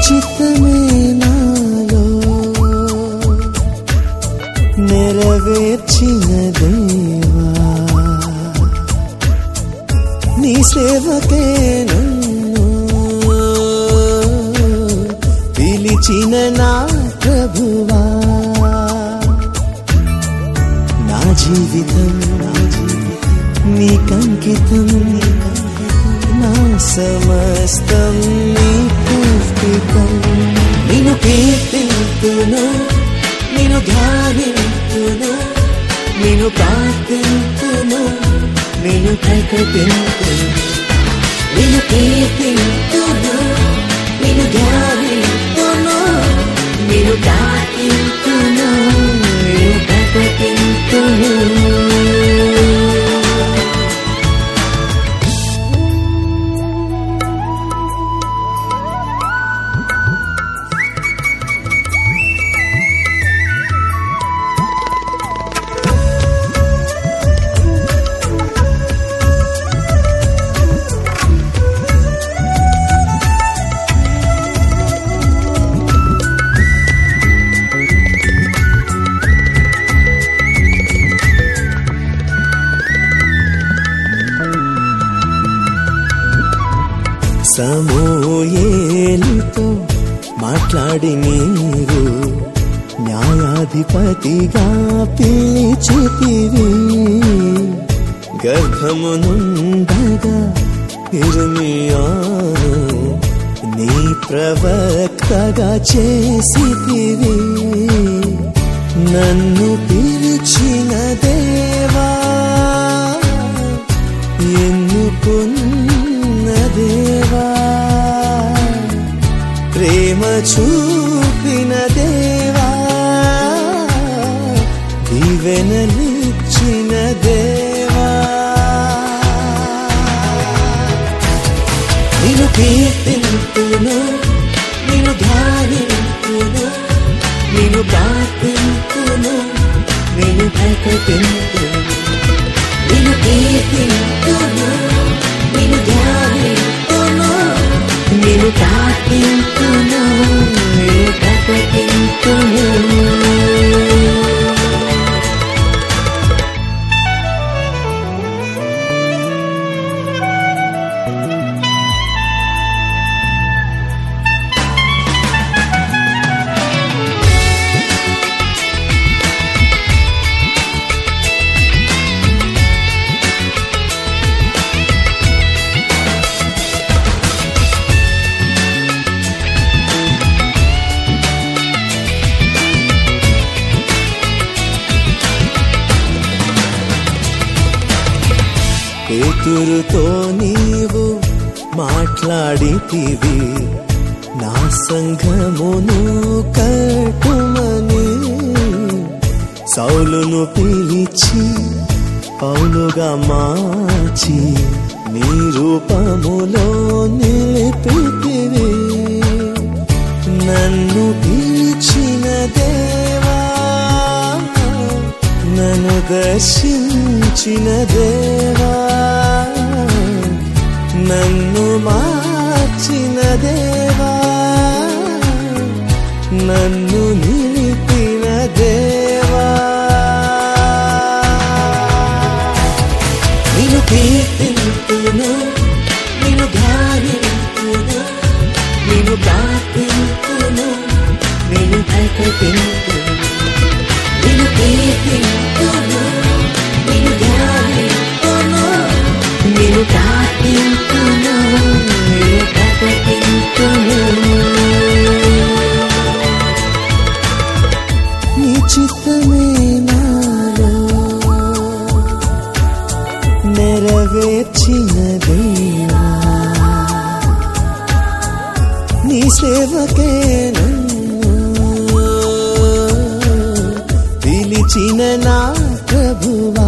చిత్తమే నాలో నెరవేర్చిన దేవా నీ సేవకే నన్ను పిలిచిన నా ప్రభువా నా జీవితం నా జీవితం నీకంకితం నా సమస్తం నీకు స్థితం నిన్ను కీర్తింతును నిన్ను ధ్యానింతును నిన్ను ప్రార్థింతును నిన్ను ప్రకటింతును నిన్ను కీర్తింతును నిన్ను ధ్యానింతును నిన్ను ప్రార్థింతును నిన్ను ప్రకటింతును సమూయేలుతో మాట్లాడి మీరు న్యాయాధిపతిగా పిలిచితివి గర్భమునుండగా ఇర్మియాను నీ ప్రవక్తగా చేసితివి నన్ను పిలిచిన దేవా ఎన్నుకున్న దేవా ప్రేమ చూపిన దేవా దీవెనలిచ్చిన దేవా నిన్ను కీర్తింతును నిన్ను ధ్యానింతును నిన్ను ప్రార్థింతును నిన్ను ప్రకటింతును నిన్ను కీర్తింతును నిన్ను ధ్యానింతును నిన్ను ప్రార్థింతును నిన్ను ప్రకటింతును పేతురుతో నీవు మాట్లాడితివి నా సంఘమును కట్టుమని సౌలును పిలిచి పౌలుగా మార్చి నీ రూపములో నిలిపితివి నన్ను పిలిచిన దేవా నన్ను దర్శించిన దేవా నన్ను మార్చిన దేవా నన్ను నిలిపిన దేవా నిన్ను కీర్తింతును నిన్ను ధ్యానింతును నిన్ను ప్రార్థింతును నిన్ను ప్రకటింతును నిన్ను కీర్తింతును నిన్ను ధ్యానింతును నిన్ను ప్రార్థింతును నిన్ను ప్రకటింతును నీ చిత్తమే నాలో నెరవేర్చిన దేవా నీ సేవకే నన్ను పిలిచిన నా ప్రభువా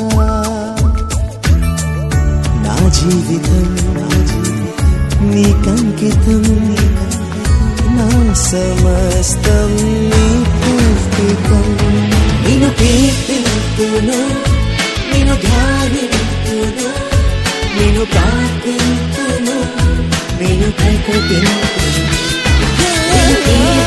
నా జీవితం నా జీవితం నీకంకితం నా సమస్తం నీకు స్థితం నిన్ను కీర్తింతును నిన్ను ధ్యానింతును నిన్ను ప్రార్థింతును నిన్ను ప్రకటింతును ఈ